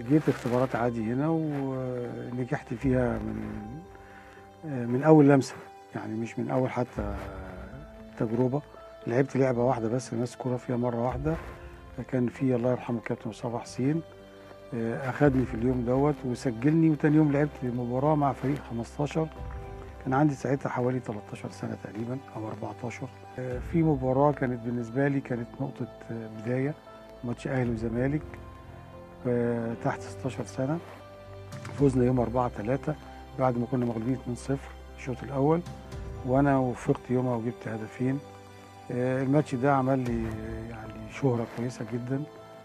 جيت اختبارات عادي هنا ونجحت فيها من من اول لمسه يعني مش من اول حتى تجربه لعبت لعبه واحده بس ماسك كوره فيها مره واحده كان في الله يرحمه الكابتن مصطفى حسين آه، اخدني في اليوم دوت وسجلني وتاني يوم لعبت مباراه مع فريق 15 كان عندي ساعتها حوالي 13 سنه تقريبا او 14 آه، في مباراه كانت بالنسبه لي كانت نقطه آه، بدايه ماتش اهلي وزمالك آه، تحت 16 سنه فوزنا يوم 4 3 بعد ما كنا مغلوبين 2-0 الشوط الاول وانا وفقت يومها وجبت هدفين آه، الماتش ده عمل لي يعني شهرة كويسة جدا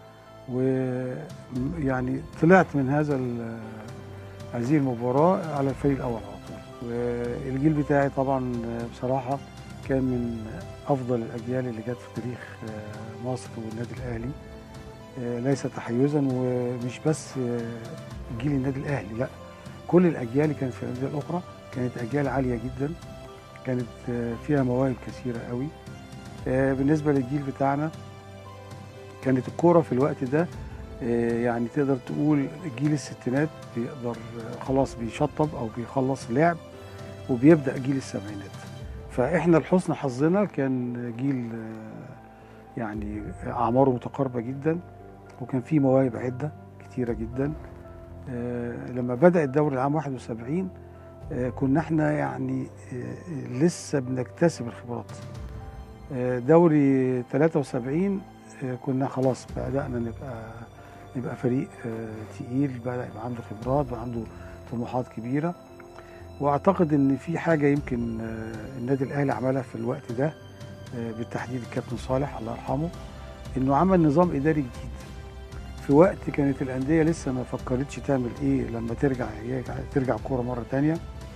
ويعني طلعت من هذا ال- هذه المباراة على الفريق الأول على طول والجيل بتاعي طبعا بصراحة كان من أفضل الأجيال اللي جت في تاريخ آه، مصر والنادي الأهلي آه، ليس تحيزا ومش بس آه، جيل النادي الأهلي لا كل الأجيال اللي كانت في الأندية الأخرى كانت أجيال عالية جدا كانت آه، فيها مواهب كثيرة قوي آه، بالنسبة للجيل بتاعنا كانت الكورة في الوقت ده آه، يعني تقدر تقول جيل الستينات بيقدر آه، خلاص بيشطب أو بيخلص لعب وبيبدأ جيل السبعينات فإحنا لحسن حظنا كان جيل آه، يعني أعماره متقاربة جدا وكان فيه مواهب عدة كتيرة جدا آه، لما بدأ الدوري العام 71 آه، كنا احنا يعني آه، لسه بنكتسب الخبرات آه، دوري 73 آه، كنا خلاص بدأنا نبقى نبقى فريق آه، تقيل بدأ يبقى عنده خبرات بقى عنده طموحات كبيرة واعتقد ان في حاجة يمكن آه، النادي الاهلي عملها في الوقت ده آه، بالتحديد الكابتن صالح الله يرحمه انه عمل نظام اداري جديد في وقت كانت الانديه لسه ما فكرتش تعمل ايه لما ترجع ترجع الكوره مره تانية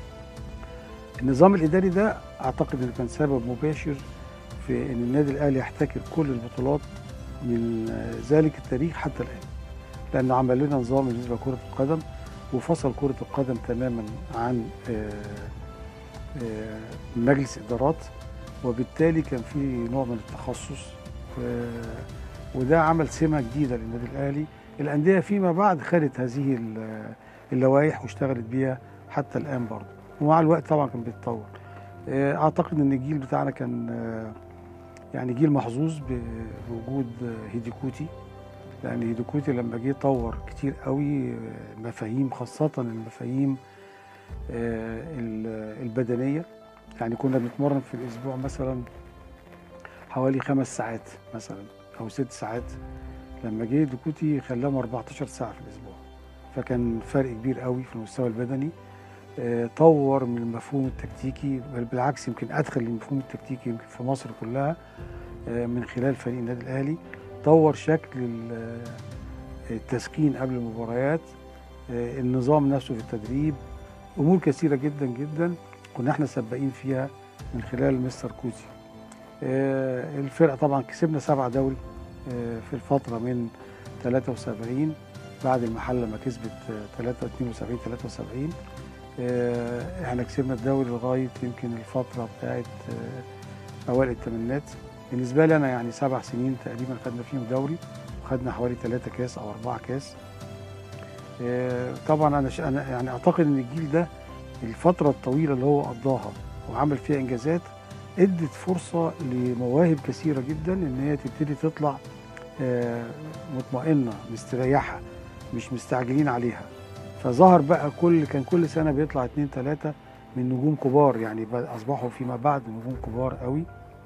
النظام الاداري ده اعتقد انه كان سبب مباشر في ان النادي الاهلي يحتكر كل البطولات من ذلك التاريخ حتى الان لانه عمل لنا نظام بالنسبه لكره القدم وفصل كره القدم تماما عن آه، آه، مجلس ادارات وبالتالي كان في نوع من التخصص آه، وده عمل سمه جديده للنادي الاهلي الانديه فيما بعد خدت هذه ال- اللوائح واشتغلت بيها حتى الان برضه ومع الوقت طبعا كان بيتطور آه، اعتقد ان الجيل بتاعنا كان آه، يعني جيل محظوظ ب- بوجود آه، هيديكوتي لان هيديكوتي لما جه طور كتير قوي آه، مفاهيم خاصه المفاهيم آه، ال- البدنيه يعني كنا بنتمرن في الاسبوع مثلا حوالي خمس ساعات مثلا او ست ساعات لما جه ديكوتي خلاهم 14 ساعه في الاسبوع فكان فرق كبير قوي في المستوى البدني آه، طور من المفهوم التكتيكي بل بالعكس يمكن ادخل المفهوم التكتيكي يمكن في مصر كلها آه، من خلال فريق النادي الاهلي طور شكل ال- التسخين قبل المباريات آه، النظام نفسه في التدريب امور كثيره جدا جدا كنا احنا سباقين فيها من خلال مستر كوتي آه، الفرقه طبعا كسبنا سبعه دوري آه، في الفتره من 73 بعد المحله لما كسبت آه، 3 72 73 آه، احنا كسبنا الدوري لغايه يمكن الفتره بتاعت آه، اوائل الثمانينات بالنسبه لي انا يعني سبع سنين تقريبا خدنا فيهم دوري وخدنا حوالي ثلاثة كاس او اربعة كاس آه، طبعا انا ش- انا يعني اعتقد ان الجيل ده الفتره الطويله اللي هو قضاها وعمل فيها انجازات ادت فرصه لمواهب كثيره جدا ان هي تبتدي تطلع آه، مطمئنه مستريحه مش مستعجلين عليها فظهر بقى كل كان كل سنه بيطلع اتنين تلاته من نجوم كبار يعني بقى اصبحوا فيما بعد نجوم كبار قوي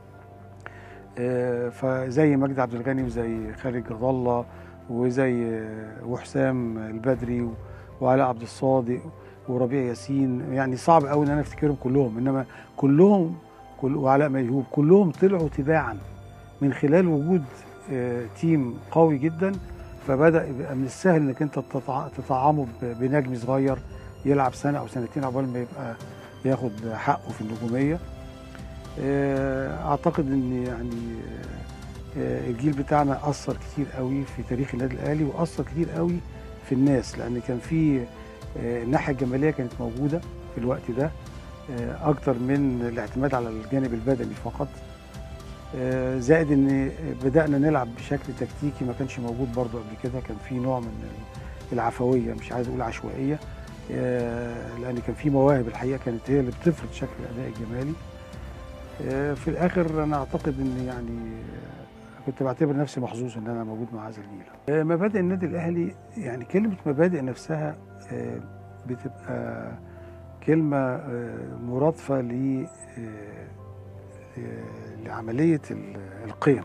آه، فزي مجدي عبد الغني وزي خالد جد الله وزي آه، وحسام البدري و- وعلاء عبد الصادق وربيع ياسين يعني صعب قوي ان انا افتكرهم كلهم انما كلهم كل وعلاء ميهوب كلهم طلعوا تباعا من خلال وجود آه، تيم قوي جدا فبدا يبقى من السهل انك انت تطع- تطعمه ب- بنجم صغير يلعب سنه او سنتين عقبال ما يبقى ياخد حقه في النجوميه آه، اعتقد ان يعني آه، الجيل بتاعنا اثر كتير قوي في تاريخ النادي الاهلي واثر كتير قوي في الناس لان كان في آه، الناحيه الجماليه كانت موجوده في الوقت ده آه، اكتر من الاعتماد على الجانب البدني فقط آه، زائد ان بدانا نلعب بشكل تكتيكي ما كانش موجود برضو قبل كده كان في نوع من العفويه مش عايز اقول عشوائيه آه، لان كان في مواهب الحقيقه كانت هي اللي بتفرض شكل الاداء الجمالي آه، في الاخر انا اعتقد ان يعني آه، كنت بعتبر نفسي محظوظ ان انا موجود مع هذا الجيل آه، مبادئ النادي الاهلي يعني كلمه مبادئ نفسها آه، بتبقى كلمه آه، مرادفه ل آه، آه، لعمليه ال- القيم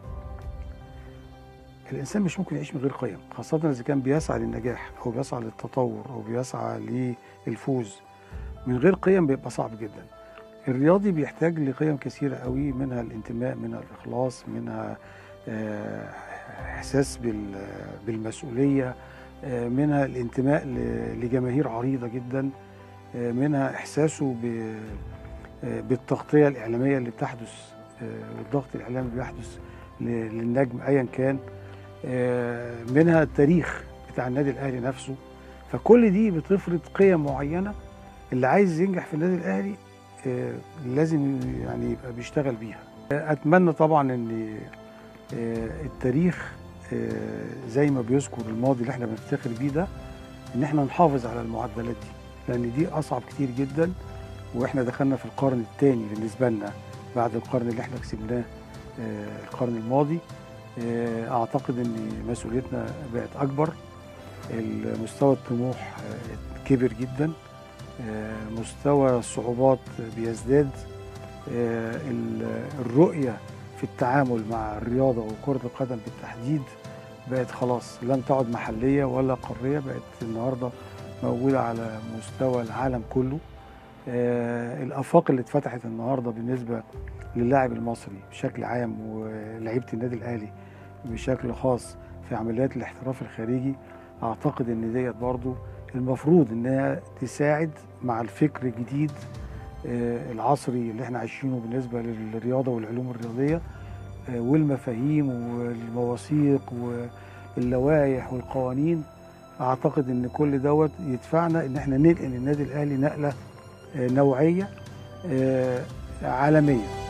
الانسان مش ممكن يعيش من غير قيم خاصه اذا كان بيسعى للنجاح او بيسعى للتطور او بيسعى للفوز من غير قيم بيبقى صعب جدا الرياضي بيحتاج لقيم كثيره قوي منها الانتماء منها الاخلاص منها آه، احساس بال- بالمسؤوليه آه، منها الانتماء ل- لجماهير عريضه جدا آه، منها احساسه ب- آه، بالتغطيه الاعلاميه اللي بتحدث آه، والضغط الاعلامي اللي بيحدث ل- للنجم ايا كان آه، منها التاريخ بتاع النادي الاهلي نفسه فكل دي بتفرض قيم معينه اللي عايز ينجح في النادي الاهلي آه، لازم يعني يبقى بيشتغل بيها آه، اتمنى طبعا ان آه، التاريخ آه، زي ما بيذكر الماضي اللي احنا بنفتخر بيه ده ان احنا نحافظ على المعدلات دي لان دي اصعب كتير جدا واحنا دخلنا في القرن الثاني بالنسبه لنا بعد القرن اللي احنا كسبناه آه، القرن الماضي آه، اعتقد ان مسؤوليتنا بقت اكبر مستوى الطموح آه، كبر جدا آه، مستوى الصعوبات بيزداد آه، ال- الرؤيه في التعامل مع الرياضه وكره القدم بالتحديد بقت خلاص لم تعد محليه ولا قاريه بقت النهارده موجوده على مستوى العالم كله آه، الافاق اللي اتفتحت النهارده بالنسبه للاعب المصري بشكل عام ولعيبه النادي الاهلي بشكل خاص في عمليات الاحتراف الخارجي اعتقد ان ديت برضو المفروض انها تساعد مع الفكر الجديد آه، العصري اللي احنا عايشينه بالنسبه للرياضه والعلوم الرياضيه آه، والمفاهيم والمواثيق واللوائح والقوانين اعتقد ان كل دوت يدفعنا ان احنا ننقل النادي الاهلي نقله آه، نوعيه آه، عالميه